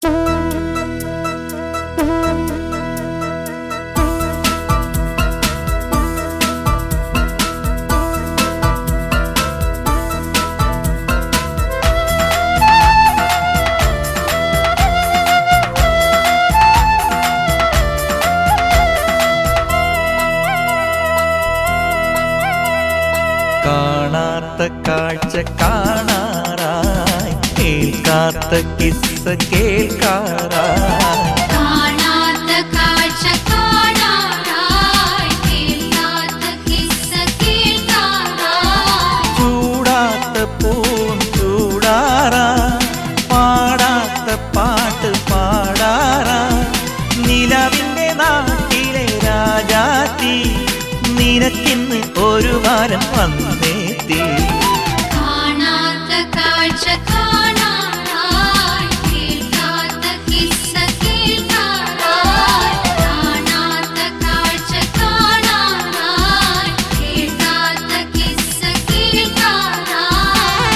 കാണാത്ത കാഴ്ച കാണാറായി കേൾക്കാത്ത കിസ്സ കേൾക്കാറായി കാണാത്ത കാഴ്ച കാണാറായി കേൾക്കാത്ത കിസ്സ കേൾക്കാറായി ചൂടാത്ത പൂവും ചൂടാറായി പാടാത്ത പാട്ട് പാടാറായി നിലവിന്റെ നാട്ടിലെ രാജാത്തി നിനക്കിന്ന് ഒരു വാരം വന്നേത്തി കാണാത്ത കാഴ്ച കാണാറായി കേൾക്കാത്ത കിസ്സ കേൾക്കാറായി കാണാത്ത കാഴ്ച കാണാറായി കേൾക്കാത്ത കിസ്സ കേൾക്കാറായി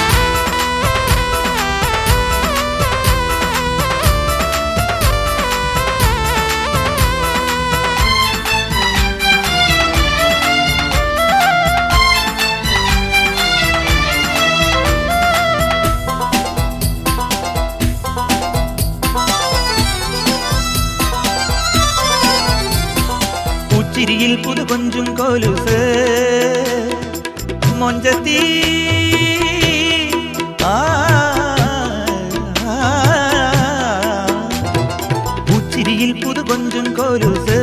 ഉച്ചിരിയിൽ പുതുകൊഞ്ചും കൊലുസ് മൊഞ്ചത്തി ആ, ആ. ഉച്ചിരിയിൽ പുതുകൊഞ്ചും കൊലുസ്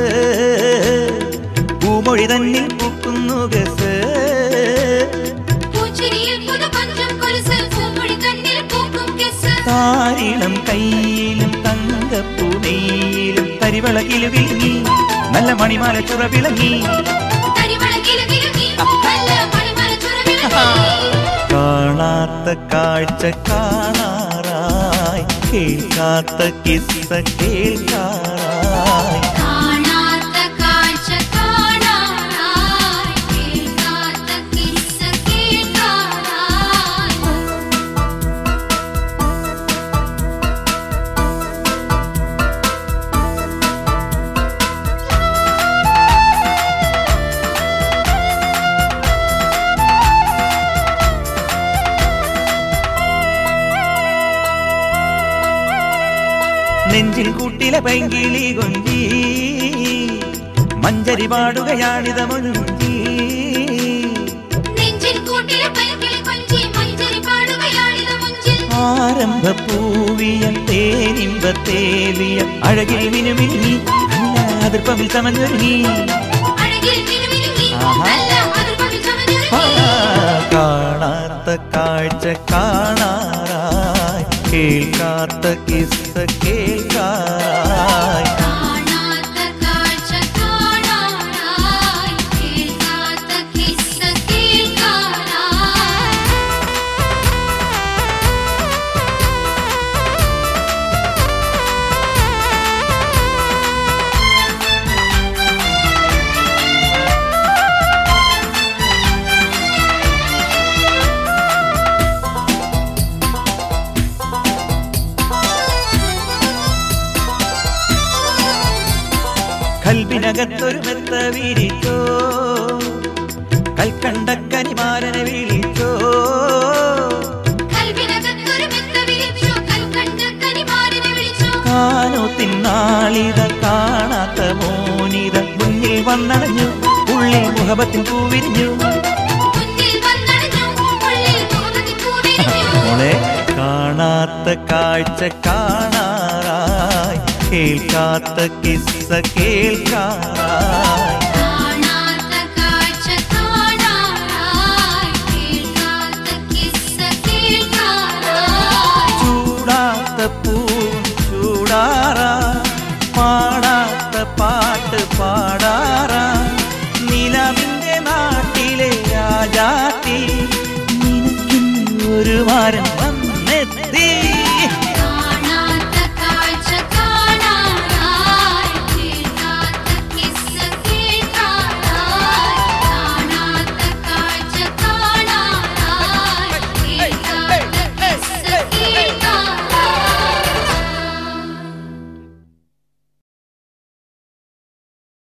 പൂമൊഴി തന്നിൽ പൂക്കുന്നു ഗസ് പൂച്ചിരിയിൽ പുതുപഞ്ചം കൊലുസ് പൂമ്പൊടി കണ്ണിൽ പൂക്കും കെസ് താരിളം കയ്യിലും തങ്കപ്പൂനെയിലും തരിവളകിലു വിളങ്ങി നല്ല മണിമാല ചുറ വിളങ്ങി തരിമള കിലുകിലുങ്ങി നല്ല മണിമല ചുരവിളങ്ങി കാണാത്ത കാഴ്ച കാണാറായി കേൾക്കാത്ത കിസ്സ കേൾക്കാറായി കാണാത്ത കാഴ്ച കാണാറായി കേൾക്കാത്ത കിസ്സ കേൾക്കാറായി നെഞ്ചിൽ കൂട്ടിലെ പൈങ്കിളി കൊഞ്ചി മഞ്ചരി പാടുകയാണിത മുഞ്ചി നെഞ്ചിൽ കൂട്ടിലെ പൈകിളി കൊഞ്ചി മഞ്ചരി പാടുകയാണിത് മുഞ്ചിൽ ആരംഭ പൂവിയ തേനിമ്പ തേവിയ അഴകിൽ മിനുമിനുങ്ങി അതിർപ്പമിൽ സമഞ്ഞൊരുങ്ങി അഴകിൽ മിനുമിനുങ്ങി ആഹാ. നല്ല അതിർപ്പമിൽ ആ, ചമഞ്ഞൊരുങ്ങി കാണാത്ത കാഴ്ച കാണാറായി കേൾക്കാത്ത കിസ്സ കേൾക്കാറായി കാണാത്ത കാഴ്ച കാണാറായി കേൾക്കാത്ത കിസ്സ കേൾക്കാറായി കൽവിനകത്തൊരു മെത്ത വിരിച്ചോ കൽക്കണ്ട കനിമാരനെ വിളിച്ചോ കൽവിനകത്തൊരു മെത്ത വിരിച്ചു കൽക്കണ്ട കനിമാരനെ വിളിച്ചു കാനോ തിന്നാളിത കാണാത്ത മോനിത മുന്നിൽ വന്നടഞ്ഞു ഉള്ളിൽ മുഖപത്തിൽ പൂവിരിഞ്ഞു മുന്നിൽ വന്നടഞ്ഞു ഉള്ളിൽ മുഖത്തിൽ പൂവിരിഞ്ഞു മോളെ കാണാത്ത കാഴ്ച കാണാറായി കേൾക്കാത്ത കിസ്സ കേൾക്കാറായി കാണാത്ത കാഴ്ച കാണാറായി കേൾക്കാത്ത കിസ്സ കേൾക്കാറായി ചൂടാത്ത പൂ ചൂടാറാ പാടാത്ത പാട്ട് പാടാറാ നിലവിന്റെ നാട്ടിലെ രാജാത്തി നിനക്കിന്ന് ഒരു വാരം